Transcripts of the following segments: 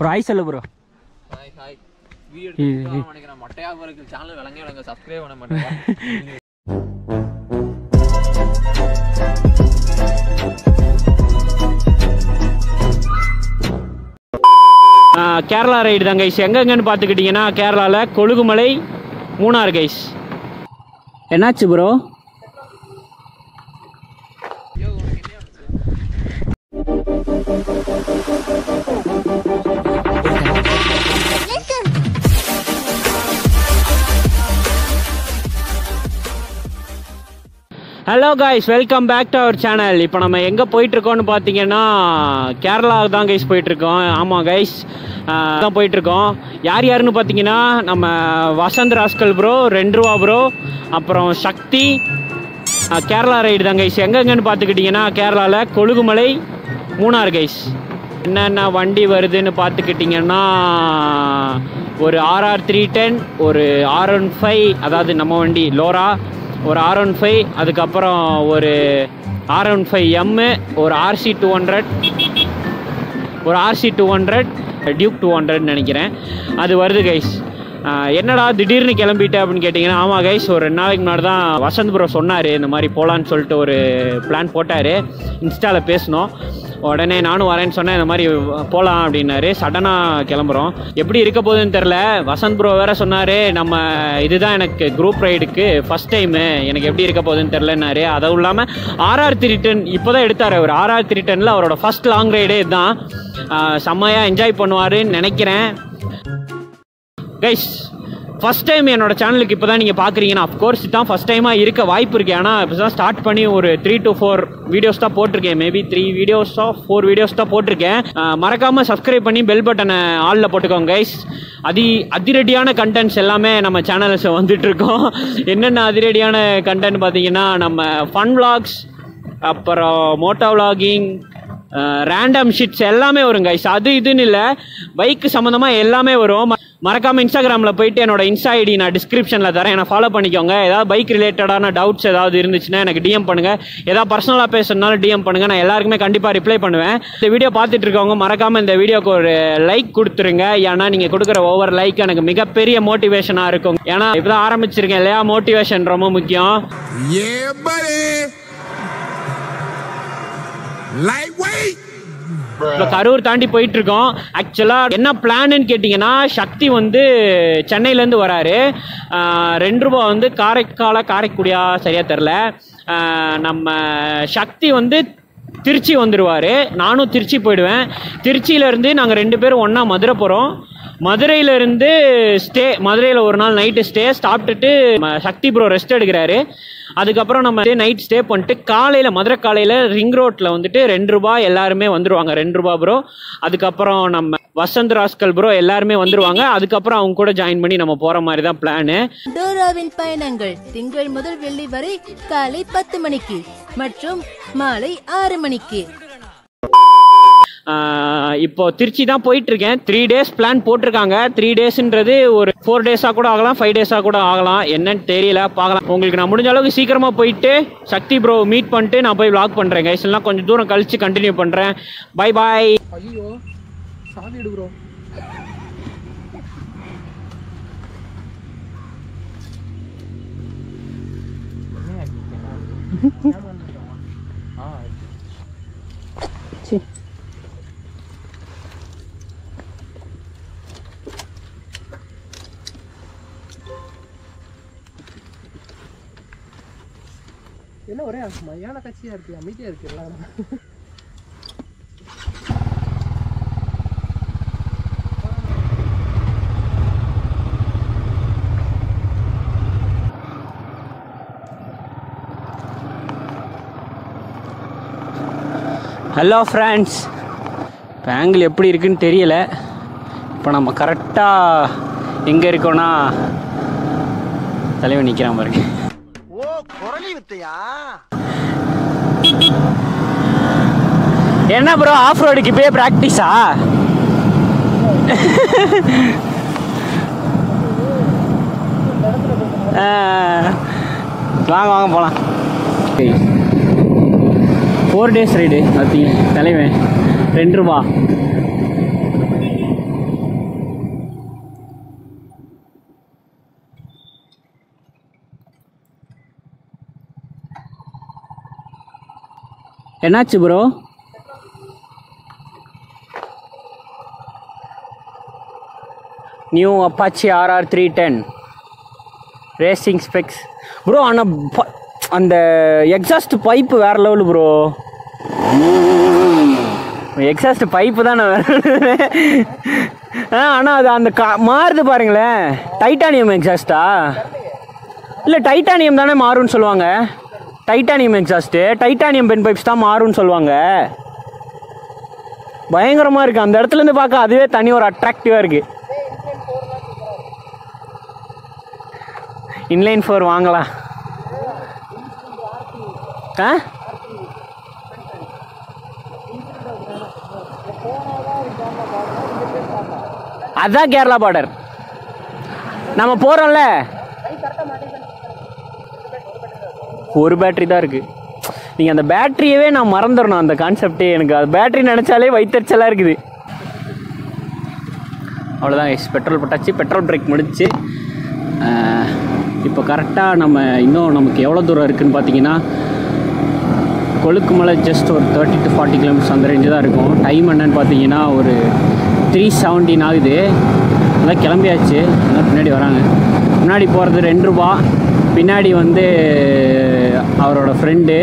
ஒரு ஆய் சொல்லு ப்ரோ ஹாய் ஹாய் வீடியோ இது- எடுத்து நினைக்கிறேன் மட்டையா இருக்கு சேனல் விளங்க விளங்க சப்ஸ்கிரைப் பண்ண மாட்டேன் கேரளா ரைடு தான் கைஸ் எங்கெங்கன்னு பார்த்துக்கிட்டிங்கன்னா கேரளாவில் கொழுகுமலை மூணார் கைஸ் என்னாச்சு bro hello guys welcome back to our channel இப்போ நம்ம எங்கே போயிட்டுருக்கோம்னு பார்த்தீங்கன்னா கேரளா தான் கைஸ் போயிட்டுருக்கோம் ஆமாம் கைஸ் தான் போயிட்டுருக்கோம் யார் யாருன்னு பார்த்தீங்கன்னா நம்ம வசந்த் ராஸ்கல் ப்ரோ ரெண்டு ரூபா ப்ரோ அப்புறம் சக்தி ஆஹ், கேரளா ரைடு தான் கைஸ் எங்கெங்கன்னு பார்த்துக்கிட்டிங்கன்னா கேரளாவில் கொழுகுமலை மூணார் கைஸ் என்னென்ன வண்டி வருதுன்னு பார்த்துக்கிட்டிங்கன்னா ஒரு ஆர்ஆர் த்ரீ டென் ஒரு ஆர் ஒன் ஃபைவ் அதாவது நம்ம வண்டி லோரா ஒரு ஆர் ஒன் ஃபைவ் அதுக்கப்புறம் ஒரு ஆர் ஒன் ஃபைவ் எம்மு ஒரு ஆர்சி டூ ஹண்ட்ரட் ஒரு RC two hundred Duke two ஹண்ட்ரட்னு நினைக்கிறேன் அது வருது கைஸ் என்னடா திடீர்னு கிளம்பிட்டு அப்படின்னு கேட்டிங்கன்னா ஆமாம் கைஸ் ஒரு ரெண்டு நாளைக்கு முன்னாடி தான் வசந்த் ப்ரோ சொன்னார் இந்த மாதிரி போகலான்னு சொல்லிட்டு ஒரு பிளான் போட்டார் இன்ஸ்டாவில் பேசினோம் உடனே நானும் வரேன்னு சொன்னேன் இந்த மாதிரி போகலாம் அப்படின்னாரு சடனாக கிளம்புறோம் எப்படி இருக்க போகுதுன்னு தெரில வசந்த் ப்ரோ வேற சொன்னார் நம்ம இதுதான் எனக்கு குரூப் ரைடுக்கு ஃபஸ்ட் டைமு எனக்கு எப்படி இருக்க போகுதுன்னு தெரிலன்னாரு அதுவும் இல்லாமல் ஆர்ஆர் த்ரீ டென் இப்போ தான் எடுத்தார் அவர் ஆர்ஆர் த்ரீ டெனில் அவரோட ஃபஸ்ட் லாங் ரைடே இதுதான் செம்மையாக என்ஜாய் பண்ணுவாருன்னு நினைக்கிறேன் கைஸ் ஃபஸ்ட் டைம் என்னோட சேனலுக்கு இப்போ தான் நீங்கள் பார்க்குறீங்கன்னா அஃப்கோர்ஸ் இதுதான் ஃபஸ்ட் டைமாக இருக்க வாய்ப்பு இருக்குது ஆனால் இப்போ தான் ஸ்டார்ட் பண்ணி ஒரு த்ரீ டு ஃபோர் வீடியோஸ் தான் போட்டிருக்கேன் மேபி த்ரீ வீடியோஸோ ஃபோர் வீடியோஸ் தான் போட்டிருக்கேன் மறக்காமல் சப்ஸ்கிரைப் பண்ணி பெல் பட்டனை ஆளில் போட்டுக்கோங்க கைஸ் அதி அதிரடியான கண்டென்ட்ஸ் எல்லாமே நம்ம சேனல்ஸில் வந்துட்டுருக்கோம் என்னென்ன அதிரடியான கண்டென்ட் பார்த்தீங்கன்னா நம்ம ஃபன் vlogs அப்புறம் மோட்டோ vlogging ரேண்டம் ஷிட்ஸ் எல்லாமே வரும் கைஸ் அது இதுன்னு இல்லை பைக்கு சம்மந்தமாக எல்லாமே வரும் ம- மறக்காம இன்ஸ்டாகிராமில் போயிட்டு என்னோட இன்ஸ்டா ஐடி நான் டிஸ்கிரிப்ஷனில் தரேன் என்னை ஃபாலோ பண்ணிக்கோங்க ஏதாவது பைக் ரிலேட்டடான டவுட்ஸ் ஏதாவது இருந்துச்சுன்னா எனக்கு டிஎம் பண்ணுங்கள் ஏதாவது பர்சனலாக பேசுறதுனாலும் டிஎம் பண்ணுங்கள் நான் எல்லாருக்குமே கண்டிப்பாக ரிப்ளை பண்ணுவேன் இந்த வீடியோ பார்த்துட்டு இருக்கவங்க மறக்காமல் இந்த வீடியோக்கு ஒரு லைக் கொடுத்துருங்க ஏன்னா நீங்கள் கொடுக்குற ஒவ்வொரு லைக் எனக்கு மிகப்பெரிய மோட்டிவேஷனாக இருக்கும் ஏன்னா இப்போ தான் ஆரம்பிச்சிருக்கேன் இல்லையா மோட்டிவேஷன் ரொம்ப முக்கியம் Yeah, buddy. Lightweight. இப்போ கரூர் தாண்டி போயிட்டு இருக்கோம் ஆக்சுவலாக என்ன பிளான்னு கேட்டிங்கன்னா சக்தி வந்து சென்னையிலேருந்து வராரு ஆஹ் ரெண்டு ரூபா வந்து காரைக்கால காரைக்குடியா சரியாக தெரில நம்ம சக்தி வந்து திருச்சி வந்துடுவார் நானும் திருச்சி போயிடுவேன் திருச்சியிலேருந்து நாங்கள் ரெண்டு பேரும் ஒன்றா மதுரை போகிறோம் மதுரையிலேருந்து ஸ்டே மதுரையில் ஒரு நாள் நைட்டு ஸ்டே சாப்பிட்டுட்டு ம- சக்தி ப்ரோ ரெஸ்ட் எடுக்கிறாரு அதுக்கப்புறம் நம்ம நைட் ஸ்டே பண்ணிட்டு காலையில் மதுரை காலையில் ரிங் ரோட்டில் வந்துட்டு ரெண்டு ரூபாய் எல்லாருமே வந்துருவாங்க ரெண்டு ரூபா ப்ரோ அதுக்கப்புறம் நம்ம வசந்த் ராஸ்கல் ப்ரோ எல்லாருமே வந்துருவாங்க அதுக்கப்புறம் அவங்க கூட ஜாயின் பண்ணி நம்ம போகிற மாதிரி தான் பிளானு டோராவின் பயணங்கள் திங்கள் முதல் வெள்ளி வரை காலை பத்து மணிக்கு மற்றும் மாலை ஆறு மணிக்கு ஆஹ் இப்போ திருச்சி தான் போயிட்டு இருக்கேன் த்ரீ டேஸ் பிளான் போட்டிருக்காங்க த்ரீ டேஸ்ன்றது ஒரு ஃபோர் டேஸாக கூட ஆகலாம் ஃபைவ் டேஸாக கூட ஆகலாம் என்னன்னு தெரியல பார்க்கலாம் உங்களுக்கு நான் முடிஞ்ச அளவுக்கு சீக்கிரமாக போயிட்டு சக்தி ப்ரோ மீட் பண்ணிட்டு நான் போய் vlog பண்ணுறேன் கைஸ் எல்லாம் கொஞ்சம் தூரம் கழிச்சு கண்டினியூ பண்ணுறேன் பை பாய் ஐயோ சாமி எடு ப்ரோ என்ன ஒரே மையான கட்சியா இருக்கு அமைதியா இருக்கு எல்லாம் ஹலோ ஃப்ரெண்ட்ஸ் இப்போ ஆங்கிள் எப்படி இருக்குன்னு தெரியல இப்போ நம்ம கரெக்டாக எங்கே இருக்கோன்னா தலைவன் நிற்கிறான் பாருங்க ஓ குரலி வித்தையா என்ன ப்ரோ ஆஃப் ரோடுக்கு இப்பயே ப்ராக்டிஸா வாங்க வாங்க போகலாம் ஃபோர் டேஸ் ரைடு பார்த்தீங்க தலைவன் ரெண்டு ரூபா என்னாச்சு bro new Apache RR three ten racing specs bro ஆனால் ப- அந்த எக்ஸாஸ்ட் பைப்பு வேற லெவலு ப்ரோ எக்ஸாஸ்ட் பைப்பு தான் நான் ஆ ஆனால் அது அந்த கா மாறுது பாருங்களேன் டைட்டானியம் எக்ஸாஸ்டா இல்லை டைட்டானியம் தானே மாறும்னு சொல்லுவாங்க titanium exhaust titanium bend pipes தான் மாறும்னு சொல்லுவாங்க பயங்கரமாக இருக்குது அந்த இடத்துல இருந்து பார்க்க அதுவே தனி ஒரு அட்ராக்டிவாக இருக்குது இன்லைன் ஃபோர் வாங்கலாம் ஆ அதான் கேரளா பார்டர் நம்ம போகிறோம்ல ஒரு பேட்டரி தான் இருக்குது நீங்கள் அந்த பேட்டரியவே நான் மறந்துடணும் அந்த கான்செப்டே எனக்கு அது பேட்டரி நினச்சாலே வயிற்றுச்சலாக இருக்குது அவ்வளோதான் எஸ் பெட்ரோல் போட்டாச்சு பெட்ரோல் பிரேக் முடிச்சு இப்போ கரெக்டாக நம்ம இன்னும் நமக்கு எவ்வளோ தூரம் இருக்குதுன்னு பார்த்தீங்கன்னா கொழுக்குமலை ஜஸ்ட் ஒரு தேர்ட்டி டு ஃபார்ட்டி கிலோமீட்டர்ஸ் அந்த ரேஞ்சு தான் இருக்கும் டைம் என்னன்னு பார்த்தீங்கன்னா ஒரு த்ரீ செவன்டீன் ஆகுது அதான் கிளம்பியாச்சு அதான் பின்னாடி வராங்க முன்னாடி போகிறது ரெண்டு ரூபா பின்னாடி வந்து அவரோட ஃப்ரெண்டு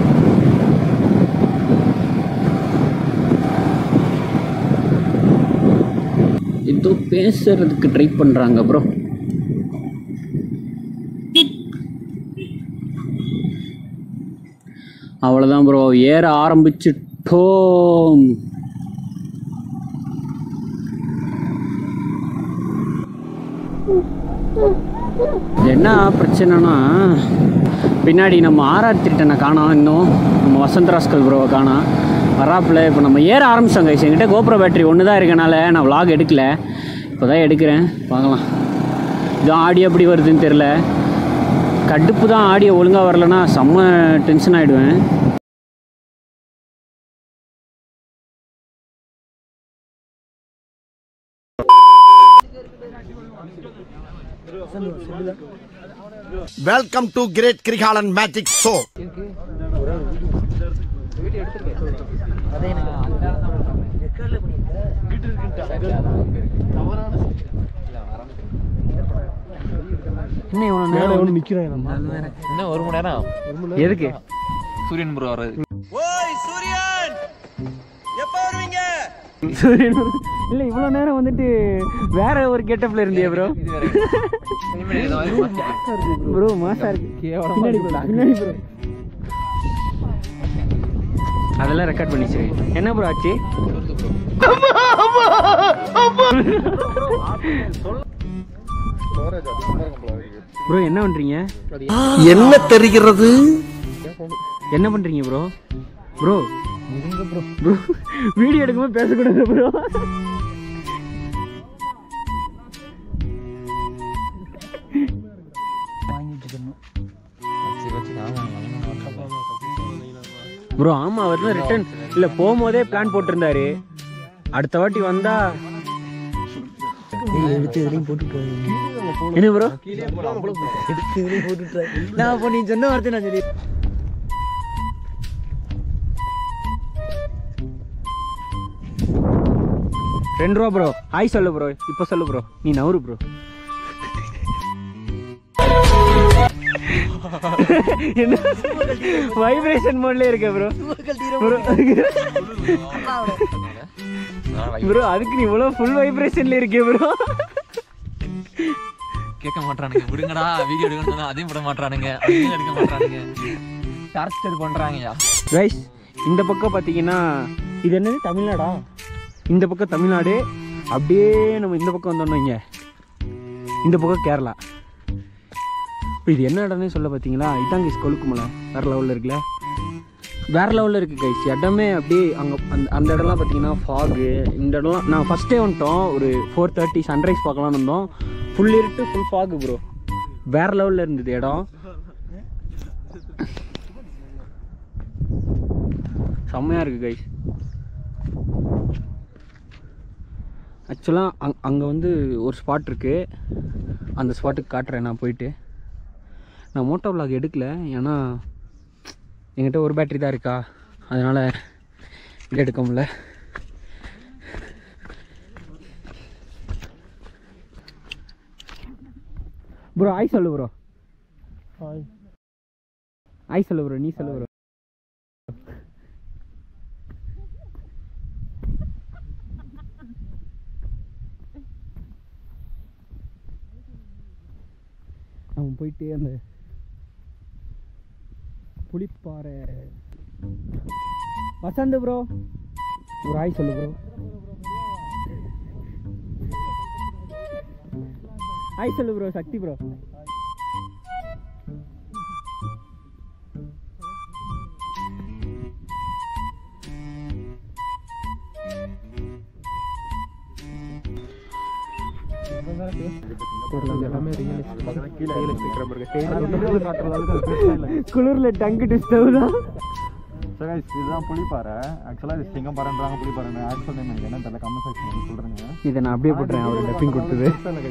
ஏதோ பேசுறதுக்கு ட்ரை பண்ணுறாங்க ப்ரோ அவ்வளோதான் ப்ரோ ஏற ஆரம்பிச்சிட்டோம் என்ன பிரச்சனைனா பின்னாடி நம்ம ஆர்ஆர் திட்டனை காணோம் இன்னும் நம்ம வசந்த் ராஸ்கல் ப்ரோவை காணோம் வராப்பில் இப்போ நம்ம ஏற ஆரம்பிச்சோம் கைஸ் என்கிட்ட கோப்ரோ பேட்டரி ஒன்று தான் இருக்கனால நான் vlog எடுக்கல இப்போ தான் எடுக்கிறேன் பார்க்கலாம் இதான் ஆடியோ எப்படி வருதுன்னு தெரில கடுப்பு தான் ஆடியோ ஒழுங்காக வரலன்னா செம்ம டென்ஷன் ஆகிடுவேன் welcome to great Kirikalan magic show என்ன ஒரு மணி நேரம் எதுக்கு சூரியன் ப்ரோ வர்றது ஓய் சூரியன் எப்ப வருவீங்க சூரியன் இல்லை இவ்வளோ நேரம் வந்துட்டு வேற ஒரு கெட்டப்பில் இருந்தியா ப்ரோ இது வேற இனிமேல் இந்த மாதிரி மாத்திக்கலாம். ப்ரோ மாசா இருக்கு பின்னாடி bro, பின்னாடி ப்ரோ அதெல்லாம் ரெக்கார்ட் பண்ணிச்சு என்ன ப்ரோ ஆச்சு ப்ரோ என்ன பண்றீங்க என்ன தெரிகிறது என்ன பண்றீங்க ப்ரோ ப்ரோ ப்ரோ வீடியோ எடுக்கும்போது பேசக்கூடாது ப்ரோ வச்சு வச்சு ஆமா, ஆமா, ஆமா. ப்ரோ ஆமா அவர் தான் ரிட்டர்ன் இல்ல போகும்போதே பிளான் போட்டிருந்தாரு அடுத்த வாட்டி வந்தா என்ன ப்ரோ நான் அப்போ நீ சொன்ன வார்த்தை நான் சொல்லி ரெண்டு ரூபா ப்ரோ ஹாய் சொல்லு ப்ரோ இப்போ சொல்லு ப்ரோ நீ நவரு ப்ரோ என்ன வைப்ரேஷன் மோட்ல இருக்க ப்ரோ ப்ரோ ப்ரோ அதுக்கு நீ இவ்வளோ ஃபுல் வைப்ரேஷன்ல இருக்கே ப்ரோ கேட்க மாட்டானுங்க விடுங்கடா வீடியோ எடுக்கணும் சொன்னா அதையும் விட மாட்டானுங்க அதையும் எடுக்க மாட்டானுங்க டார்ச்சர் பண்றாங்கயா கைஸ் இந்த பக்கம் பார்த்தீங்கன்னா இது என்னது தமிழ்நாடா இந்த பக்கம் தமிழ்நாடு அப்படியே நம்ம இந்த பக்கம் வந்தோம்னு வைங்க இந்த பக்கம் கேரளா இப்போ இது என்ன இடம்னு சொல்ல பார்த்தீங்களா இதான் கைஸ் கொழுக்குமலை வேற லெவலில் இருக்குல்ல வேற லெவலில் இருக்குது கைஸ் இடமே அப்படியே அங்கே அந்த அந்த இடம்லாம் பார்த்தீங்கன்னா ஃபாகு இந்த இடம்லாம் நான் ஃபஸ்ட்டே வந்துட்டோம் ஒரு ஃபோர் தேர்ட்டி சன்ரைஸ் பார்க்கலாம்னு வந்தோம் ஃபுல் இருட்டு ஃபுல் ஃபாகு ப்ரோ வேற லெவலில் இருந்தது இடம் செம்மையாக இருக்குது கைஸ் ஆக்சுவலாக அங் அங்கே வந்து ஒரு ஸ்பாட் இருக்குது அந்த ஸ்பாட்டுக்கு காட்டுறேன் நான் போயிட்டு நான் மோட்டோ vlog எடுக்கல ஏன்னா என்கிட்ட ஒரு பேட்டரி தான் இருக்கா அதனால் வீடியோ எடுக்க முடியல ப்ரோ ஆய் சொல்லு ப்ரோ ஆய் சொல்லு ப்ரோ நீ சொல்லு ப்ரோ அவன் போயிட்டு அந்த புளிப்பாறை வசந்த் ப்ரோ ஒரு ஆய் சொல்லு ப்ரோ ஆய் சொல்லு ப்ரோ சக்தி ப்ரோ குளிர்ல டங்கு டிஸ்டர்ப் தான் சரி guys, இதுதான் புளிப்பாறை ஆக்சுவலாக இது சிங்கம்பாறைன்றாங்க புளிப்பாறை ஆக்சுவல் நேம் எனக்கு என்ன தெரியல கமெண்ட் செக்ஷன் சொல்கிறேங்க இதை நான் அப்படியே போட்டுறேன் அவர் டப்பிங் கொடுத்தது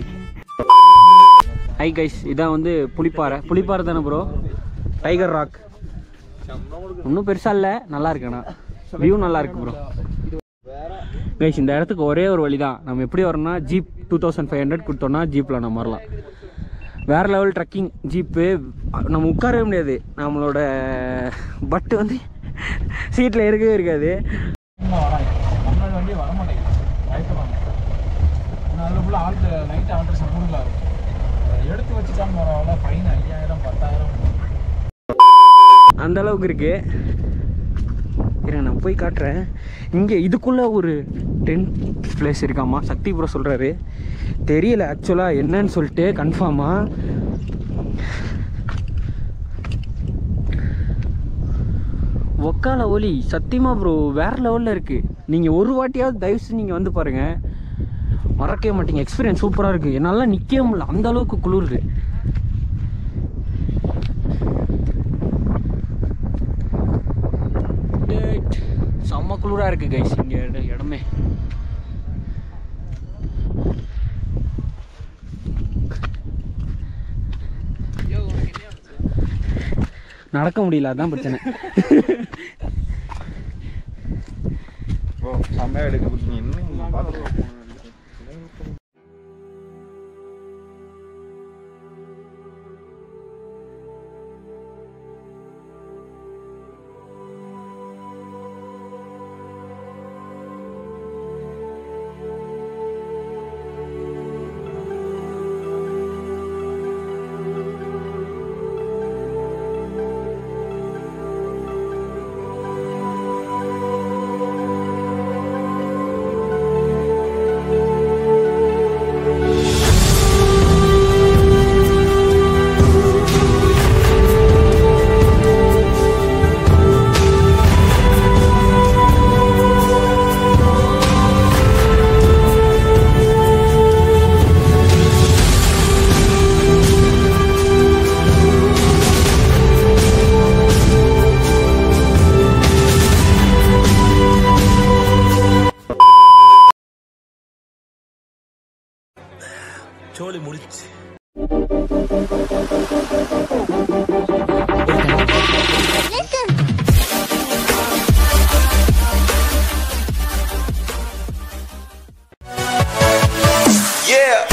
ஹை கைஸ் இதான் வந்து புளிப்பாறை புளிப்பாறை தானே ப்ரோ டைகர் ராக் ஒன்றும் பெருசாக இல்லை நல்லா இருக்கு ஆனால் வியூ நல்லா இருக்கு ப்ரோ கைஸ் இந்த இடத்துக்கு ஒரே ஒரு வழி தான் நம்ம எப்படி வரோம்னா jeep two thousand five hundred கொடுத்தோம்னா ஜீப்பில் நம்ம வரலாம் வேறு லெவல் ட்ரக்கிங் ஜீப்பு நம்ம உட்காரவே முடியாது நம்மளோட பட்டு வந்து சீட்டில் இருக்கவே இருக்காது முன்னாடி வண்டியே வர மாட்டேங்குது நைட்டு வாங்க நான் அதில் ஃபுல்லாக ஆல்ட்டு நைட்டு ஆல்ட்ரேஷன் கொடுக்கல எடுத்து வச்சுட்டான்னு பரவாயில்ல ஃபைன் ஐயாயிரம் பத்தாயிரம் அந்த அளவுக்கு இருக்கு இருங்க நான் போய் காட்டுறேன் இங்கே இதுக்குள்ள ஒரு டென்ட் பிளேஸ் இருக்காமா சக்தி ப்ரோ சொல்கிறாரு தெரியல ஆக்சுவலாக என்னன்னு சொல்லிட்டு கன்ஃபார்மாக ஒக்கால ஒலி சத்தியமா ப்ரோ வேற லெவலில் இருக்குது நீங்கள் ஒரு வாட்டியாவது தயவு செஞ்சு நீங்கள் வந்து பாருங்கள் மறக்கவே மாட்டீங்க எக்ஸ்பீரியன்ஸ் சூப்பராக இருக்குது என்னால் நிற்கவே முடியல அந்த அளவுக்கு குளிருது டேட். செம்ம குளிராக இருக்குது கைஸ் இங்கே இடமே நடக்க முடியல அதான் பிரச்சனை ஓ செம்மையாக எடுக்க இன்னும் பார்த்து சோலி முடிச்சு Yeah.